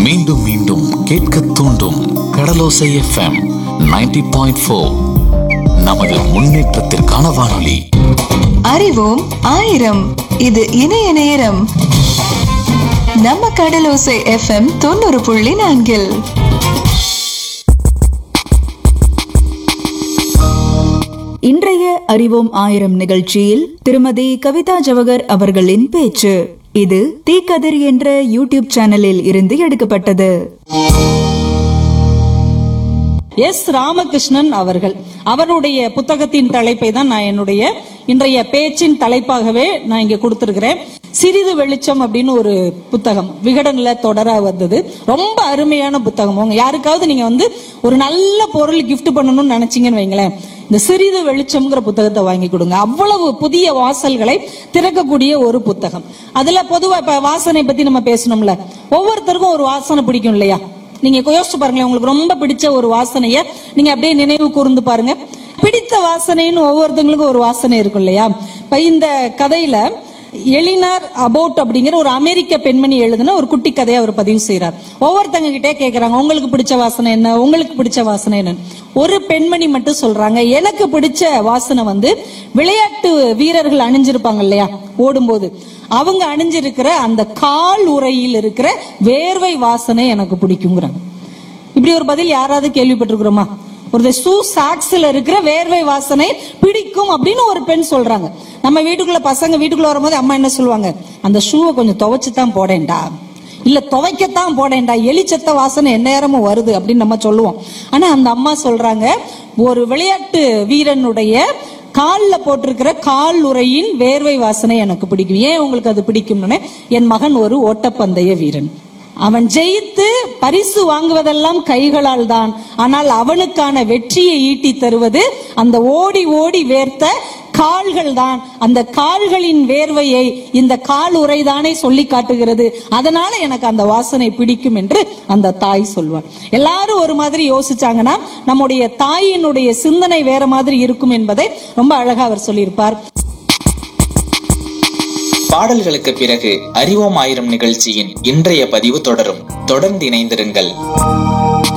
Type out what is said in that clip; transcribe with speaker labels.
Speaker 1: மீண்டும் மீண்டும் கேட்க தூண்டும் கடலோசை எஃப்எம் 90.4 பாயிண்ட் ஃபோர் நமது முன்னேற்றத்திற்கான வானொலி
Speaker 2: அறிவோம் ஆயிரம் இது இணைய நேரம் நம்ம கடலோசை எஃப்எம் தொண்ணூறு புள்ளி நான்கில்
Speaker 3: இன்றைய அறிவோம் ஆயிரம் நிகழ்ச்சியில் திருமதி கவிதா ஜவகர் அவர்களின் பேச்சு இது தீக்கதிர் என்ற யூடியூப் சேனலில் இருந்து எடுக்கப்பட்டது
Speaker 4: எஸ் ராமகிருஷ்ணன் அவர்கள் அவருடைய புத்தகத்தின் தலைப்பை தான் நான் என்னுடைய இன்றைய பேச்சின் தலைப்பாகவே நான் இங்க கொடுத்திருக்கிறேன் சிறிது வெளிச்சம் அப்படின்னு ஒரு புத்தகம் விகடன்ல தொடரா வந்தது ரொம்ப அருமையான புத்தகம் உங்க யாருக்காவது நீங்க வந்து ஒரு நல்ல பொருள் gift பண்ணணும்னு நினைச்சீங்கன்னு வைங்களேன் இந்த சிறிது வெளிச்சம்ங்கிற புத்தகத்தை வாங்கி கொடுங்க அவ்வளவு புதிய வாசல்களை திறக்கக்கூடிய ஒரு புத்தகம் அதுல பொதுவா இப்ப வாசனை பத்தி நம்ம பேசணும்ல ஒவ்வொருத்தருக்கும் ஒரு வாசனை பிடிக்கும் இல்லையா நீங்க யோசிச்சு பாருங்களேன் உங்களுக்கு ரொம்ப பிடிச்ச ஒரு வாசனைய நீங்க அப்படியே நினைவு கூர்ந்து பாருங்க பிடித்த வாசனைன்னு ஒவ்வொருத்தங்களுக்கும் ஒரு வாசனை இருக்கும் இல்லையா இப்ப இந்த கதையில எலினார் அபவுட் அப்படிங்கிற ஒரு அமெரிக்க பெண்மணி எழுதின ஒரு குட்டி கதையை அவர் பதிவு செய்யறார் ஒவ்வொருத்தங்க கிட்டே கேக்குறாங்க உங்களுக்கு பிடிச்ச வாசனை என்ன உங்களுக்கு பிடிச்ச வாசனை என்ன ஒரு பெண்மணி மட்டும் சொல்றாங்க எனக்கு பிடிச்ச வாசனை வந்து விளையாட்டு வீரர்கள் அணிஞ்சிருப்பாங்க இல்லையா ஓடும்போது அவங்க அணிஞ்சிருக்கிற அந்த கால் உரையில் இருக்கிற வேர்வை வாசனை எனக்கு பிடிக்குங்கிறாங்க இப்படி ஒரு பதில் யாராவது கேள்விப்பட்டிருக்கிறோமா ஒரு ஷூ சாக்ஸ்ல இருக்கிற வேர்வை வாசனை பிடிக்கும் அப்படின்னு ஒரு பெண் சொல்றாங்க நம்ம வீட்டுக்குள்ள பசங்க வீட்டுக்குள்ள வரும்போது அம்மா என்ன சொல்லுவாங்க அந்த ஷூவை கொஞ்சம் துவைச்சு தான் போடேன்டா இல்ல துவைக்கத்தான் போடேன்டா எலிச்சத்த வாசனை எந்நேரமும் வருது அப்படின்னு நம்ம சொல்லுவோம் ஆனா அந்த அம்மா சொல்றாங்க ஒரு விளையாட்டு வீரனுடைய கால்ல போட்டிருக்கிற கால் உரையின் வேர்வை வாசனை எனக்கு பிடிக்கும் ஏன் உங்களுக்கு அது பிடிக்கும்னு என் மகன் ஒரு ஓட்டப்பந்தய வீரன் அவன் ஜெயித்து பரிசு வாங்குவதெல்லாம் கைகளால் தான் ஆனால் அவனுக்கான வெற்றியை ஈட்டி தருவது அந்த ஓடி ஓடி வேர்த்த கால்கள் தான் அந்த கால்களின் வேர்வையை இந்த கால் உரைதானே சொல்லி காட்டுகிறது அதனால எனக்கு அந்த வாசனை பிடிக்கும் என்று அந்த தாய் சொல்வார் எல்லாரும் ஒரு மாதிரி யோசிச்சாங்கன்னா நம்முடைய தாயினுடைய சிந்தனை வேற மாதிரி இருக்கும் என்பதை ரொம்ப அழகா அவர் சொல்லியிருப்பார்
Speaker 5: பாடல்களுக்கு பிறகு அறிவோம் ஆயிரம் நிகழ்ச்சியின் இன்றைய பதிவு தொடரும் தொடர்ந்து இணைந்திருங்கள்